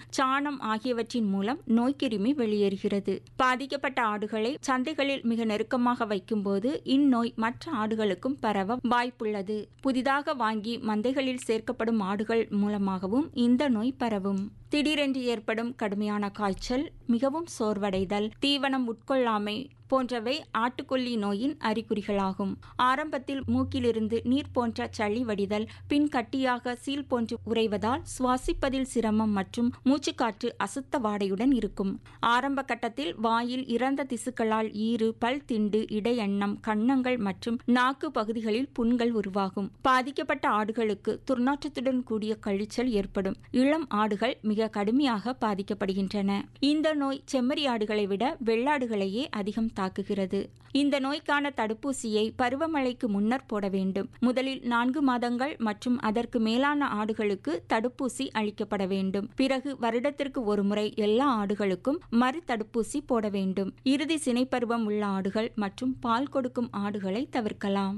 சாணம் ஆகியவற்றின் மூலம் நோய்க்கிருமி வெளியேறுகிறது பாதிக்கப்பட்ட ஆடுகளை சந்தைகளில் மிக நெருக்கமாக வைக்கும்போது இந்நோய் மற்ற ஆடுகளுக்கும் பரவ வாய்ப்புள்ளது புதிதாக வாங்கி மந்தைகளில் சேர்க்கப்படும் ஆடுகள் மூலமாகவும் இந்த நோய் பரவும் திடீரென்று ஏற்படும் கடுமையான காய்ச்சல் மிகவும் சோர்வடைதல் தீவனம் உட்கொள்ளாமை போன்றவை ஆட்டுக்கொல்லி நோயின் அறிகுறிகளாகும் ஆரம்பத்தில் மூக்கிலிருந்து நீர் போன்ற சளி வடிதல் பின் கட்டியாக சீல் போன்று உறைவதால் சுவாசிப்பதில் சிரமம் மற்றும் மூச்சுக்காற்று அசுத்த வாடையுடன் இருக்கும் ஆரம்ப கட்டத்தில் வாயில் இறந்த திசுக்களால் ஈறு பல் திண்டு இடையண்ணம் கன்னங்கள் மற்றும் நாக்கு பகுதிகளில் புண்கள் உருவாகும் பாதிக்கப்பட்ட ஆடுகளுக்கு துர்நாற்றத்துடன் கூடிய கழிச்சல் ஏற்படும் இளம் ஆடுகள் மிக கடுமையாக பாதிக்கப்படுகின்றன இந்த நோய் செம்மறி ஆடுகளை விட வெள்ளாடுகளையே அதிகம் தாக்குகிறது இந்த நோய்க்கான தடுப்பூசியை பருவமழைக்கு முன்னர் போட வேண்டும் முதலில் நான்கு மாதங்கள் மற்றும் அதற்கு மேலான ஆடுகளுக்கு தடுப்பூசி அளிக்கப்பட வேண்டும் பிறகு வருடத்திற்கு ஒருமுறை எல்லா ஆடுகளுக்கும் மறு தடுப்பூசி போட வேண்டும் இறுதி சினைப்பருவம் உள்ள ஆடுகள் மற்றும் பால் கொடுக்கும் ஆடுகளை தவிர்க்கலாம்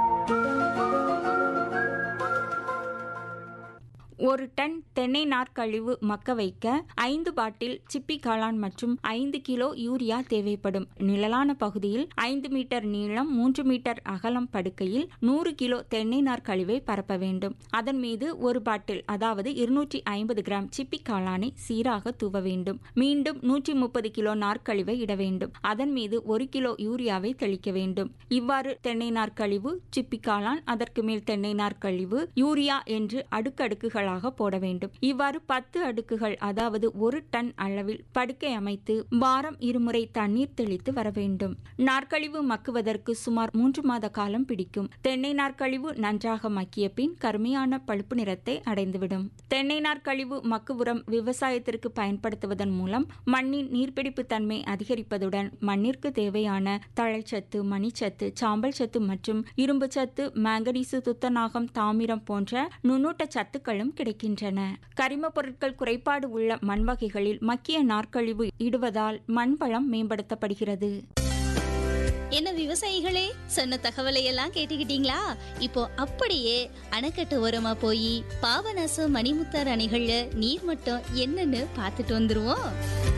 ஒரு டன் தென்னை நார்க்கழிவு மக்க வைக்க ஐந்து பாட்டில் சிப்பி காளான் மற்றும் ஐந்து கிலோ யூரியா தேவைப்படும் நிழலான பகுதியில் ஐந்து மீட்டர் நீளம் மூன்று மீட்டர் அகலம் படுக்கையில் நூறு கிலோ தென்னை நார் கழிவை பரப்ப வேண்டும் அதன் மீது ஒரு பாட்டில் அதாவது இருநூற்றி ஐம்பது கிராம் சிப்பி காளானை சீராக தூவ வேண்டும் மீண்டும் நூற்றி முப்பது கிலோ நார்க்கழிவை இட வேண்டும் அதன் மீது ஒரு கிலோ யூரியாவை தெளிக்க வேண்டும் இவ்வாறு தென்னை நார்க்கழிவு சிப்பி காளான் அதற்கு மேல் தென்னை நார்க்கழிவு யூரியா என்று அடுக்கடுக்குகள் அடுக்குகளாக போட வேண்டும் இவ்வாறு பத்து அடுக்குகள் அதாவது ஒரு டன் அளவில் படுக்கை அமைத்து வாரம் இருமுறை தண்ணீர் தெளித்து வர வேண்டும் நாற்கழிவு மக்குவதற்கு சுமார் மூன்று மாத காலம் பிடிக்கும் தென்னை நாற்கழிவு நன்றாக மக்கிய பின் கருமையான பழுப்பு நிறத்தை அடைந்துவிடும் தென்னை நாற்கழிவு மக்கு உரம் விவசாயத்திற்கு பயன்படுத்துவதன் மூலம் மண்ணின் நீர்பிடிப்பு தன்மை அதிகரிப்பதுடன் மண்ணிற்கு தேவையான தழைச்சத்து மணிச்சத்து சாம்பல் சத்து மற்றும் இரும்பு சத்து மேங்கனீசு துத்தநாகம் தாமிரம் போன்ற நுண்ணூட்ட சத்துக்களும் கிடைக்கின்றன கரிம பொருட்கள் குறைபாடு உள்ள மண் வகைகளில் மக்கிய நாற்கழிவு இடுவதால் மண் வளம் மேம்படுத்தப்படுகிறது என்ன விவசாயிகளே சொன்ன தகவலை எல்லாம் கேட்டுக்கிட்டீங்களா இப்போ அப்படியே அணைக்கட்டு ஓரமா போய் பாபநாசம் மணிமுத்தார் அணைகள்ல நீர் மட்டம் என்னன்னு பார்த்துட்டு வந்துருவோம்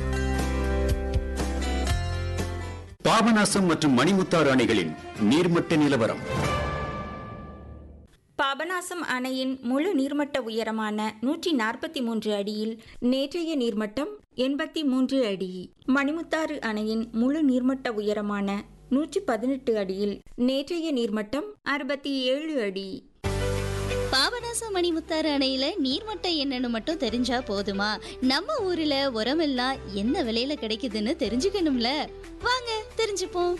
பாபநாசம் மற்றும் மணிமுத்தாறு அணைகளின் நீர்மட்ட நிலவரம் பாபநாசம் அணையின் முழு நீர்மட்ட உயரமான நூற்றி நாற்பத்தி மூன்று அடியில் நேற்றைய நீர்மட்டம் எண்பத்தி மூன்று அடி மணிமுத்தாறு அணையின் முழு நீர்மட்ட உயரமான நூற்றி பதினெட்டு அடியில் நேற்றைய நீர்மட்டம் அறுபத்தி ஏழு அடி பாபநாசம் மணிமுத்தாறு அணையில நீர்மட்டம் என்னன்னு மட்டும் தெரிஞ்சா போதுமா நம்ம ஊர்ல உரமெல்லாம் என்ன விலையில கிடைக்குதுன்னு தெரிஞ்சுக்கணும்ல வாங்க தெரிஞ்சுப்போம்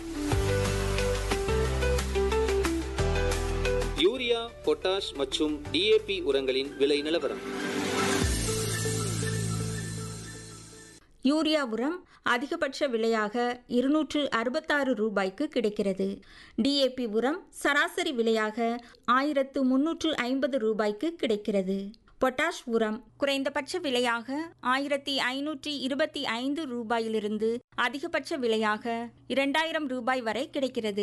யூரியா பொட்டாஷ் மற்றும் டிஏபி உரங்களின் விலை நிலவரம் யூரியா உரம் அதிகபட்ச விலையாக இருநூற்று அறுபத்தாறு ரூபாய்க்கு கிடைக்கிறது டிஏபி உரம் சராசரி விலையாக ஆயிரத்து முன்னூற்று ஐம்பது ரூபாய்க்கு கிடைக்கிறது பொட்டாஷ் உரம் குறைந்தபட்ச விலையாக ஆயிரத்தி ஐநூற்றி இருபத்தி ஐந்து ரூபாயிலிருந்து அதிகபட்ச விலையாக இரண்டாயிரம் ரூபாய் வரை கிடைக்கிறது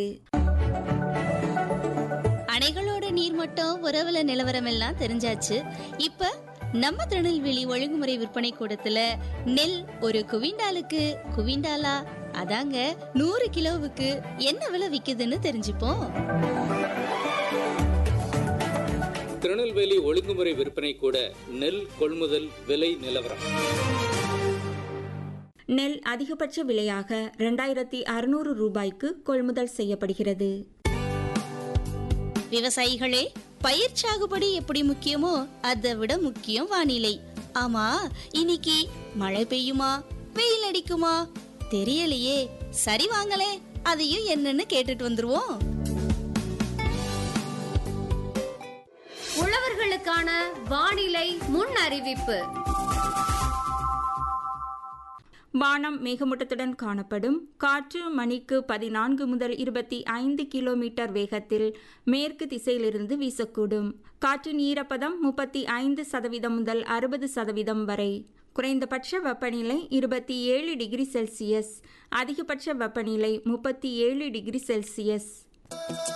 அணைகளோட நீர்மட்டம் உறவுல நிலவரம் எல்லாம் தெரிஞ்சாச்சு இப்ப நம்ம திருநெல்வேலி ஒழுங்குமுறை விற்பனை கூடத்துல நெல் ஒரு குவிண்டாலுக்கு குவிண்டாலா அதாங்க நூறு கிலோவுக்கு என்ன விலை விக்குதுன்னு தெரிஞ்சுப்போம் திருநெல்வேலி ஒழுங்குமுறை விற்பனை கூட நெல் கொள்முதல் விலை நிலவரம் நெல் அதிகபட்ச விலையாக இரண்டாயிரத்தி அறுநூறு ரூபாய்க்கு கொள்முதல் செய்யப்படுகிறது விவசாயிகளே பயிர் சாகுபடி எப்படி முக்கியமோ அதை விட முக்கியம் வானிலை ஆமா இன்னைக்கு மழை பெய்யுமா வெயில் அடிக்குமா தெரியலையே சரி வாங்களே அதையும் என்னன்னு கேட்டுட்டு வந்துருவோம் உழவர்களுக்கான வானிலை முன் அறிவிப்பு வானம் மேகமூட்டத்துடன் காணப்படும் காற்று மணிக்கு பதினான்கு முதல் இருபத்தி ஐந்து கிலோமீட்டர் வேகத்தில் மேற்கு திசையிலிருந்து வீசக்கூடும் காற்றின் ஈரப்பதம் முப்பத்தி ஐந்து சதவீதம் முதல் அறுபது சதவீதம் வரை குறைந்தபட்ச வெப்பநிலை இருபத்தி ஏழு டிகிரி செல்சியஸ் அதிகபட்ச வெப்பநிலை முப்பத்தி ஏழு டிகிரி செல்சியஸ்